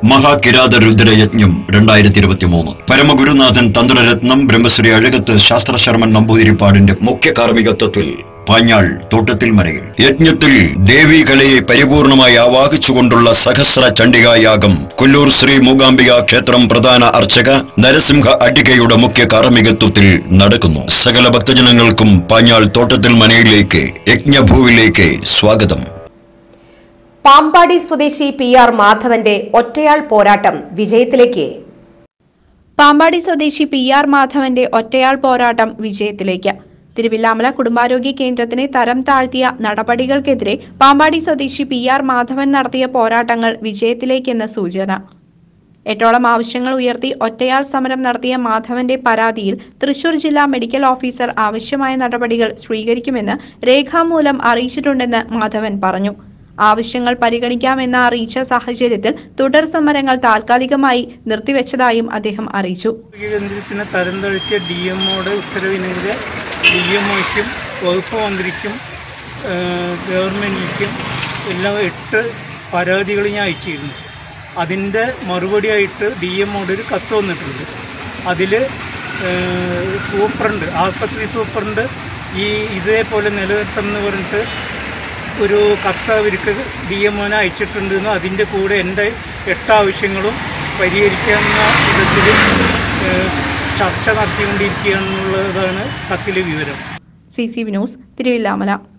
മഹാകിരാത രുദ്രയജ്ഞം രണ്ടായിരത്തി ഇരുപത്തി മൂന്ന് പരമഗുരുനാഥൻ തന്ത്രരത്നം ബ്രഹ്മശ്രീ അഴകത്ത് ശാസ്ത്രശർമ്മൻ നമ്പൂതിരിപ്പാടിന്റെ മുഖ്യ കാർമ്മികത്വത്തിൽ പാഞ്ഞാൾ തോട്ടത്തിൽ മരയിൽ യജ്ഞത്തിൽ ദേവീ കലയെ പരിപൂർണമായി ആവാഹിച്ചുകൊണ്ടുള്ള സഹസ്ര ചണ്ഡികായാഗം കൊല്ലൂർ ശ്രീ മൂകാംബിക ക്ഷേത്രം പ്രധാന അർച്ചക നരസിംഹ അടികയുടെ മുഖ്യ കാർമ്മികത്വത്തിൽ നടക്കുന്നു സകല ഭക്തജനങ്ങൾക്കും പാഞ്ഞാൾ തോട്ടത്തിൽ മനയിലേക്ക് യജ്ഞഭൂവിലേക്ക് സ്വാഗതം പാമ്പാടി സ്വദേശി പി ആർ മാധവന്റെ ഒറ്റയാൾ പോരാട്ടം വിജയത്തിലേക്ക് പാമ്പാടി സ്വദേശി പി ആർ മാധവന്റെ ഒറ്റയാൾ പോരാട്ടം വിജയത്തിലേക്ക് തിരുവില്ലാമല കുടുംബാരോഗ്യ കേന്ദ്രത്തിന് തരം താഴ്ത്തിയ നടപടികൾക്കെതിരെ പാമ്പാടി സ്വദേശി പി ആർ മാധവൻ നടത്തിയ പോരാട്ടങ്ങൾ വിജയത്തിലേക്കെന്ന് സൂചന എട്ടോളം ആവശ്യങ്ങൾ ഉയർത്തി ഒറ്റയാൾ സമരം നടത്തിയ മാധവന്റെ പരാതിയിൽ തൃശൂർ ജില്ലാ മെഡിക്കൽ ഓഫീസർ ആവശ്യമായ നടപടികൾ സ്വീകരിക്കുമെന്ന് രേഖാമൂലം അറിയിച്ചിട്ടുണ്ടെന്ന് മാധവൻ പറഞ്ഞു ആവശ്യങ്ങൾ പരിഗണിക്കാമെന്ന് അറിയിച്ച സാഹചര്യത്തിൽ തുടർ സമരങ്ങൾ താൽക്കാലികമായി നിർത്തിവെച്ചതായും അദ്ദേഹം അറിയിച്ചു കേന്ദ്രത്തിന് തരം താഴ്ത്തിയ ഡി എമ്മോയുടെ ഉത്തരവിനെതിരെ ഡി എംഒയ്ക്കും വകുപ്പ് മന്ത്രിക്കും ഗവൺമെൻറ്റിനും എല്ലാം എട്ട് പരാതികൾ ഞാൻ അയച്ചിരുന്നു അതിൻ്റെ മറുപടിയായിട്ട് ഡി എമ്മോട് ഒരു കത്ത് വന്നിട്ടുണ്ട് അതിൽ സൂപ്രണ്ട് ആസ്പത്രി സൂപ്രണ്ട് ഈ ഇതേപോലെ നിലനിർത്തണമെന്ന് പറഞ്ഞിട്ട് ഒരു കത്ത് അവർക്ക് ഡി എമ്മിന് അയച്ചിട്ടുണ്ടെന്നും അതിൻ്റെ കൂടെ എൻ്റെ എട്ട് ആവശ്യങ്ങളും പരിഹരിക്കാവുന്ന വിധത്തിൽ ഏഹ്, ചർച്ച നടത്തിക്കൊണ്ടിരിക്കുകയാണെന്നുള്ളതാണ് കത്തിലെ വിവരം C C V news Thiruvilwamala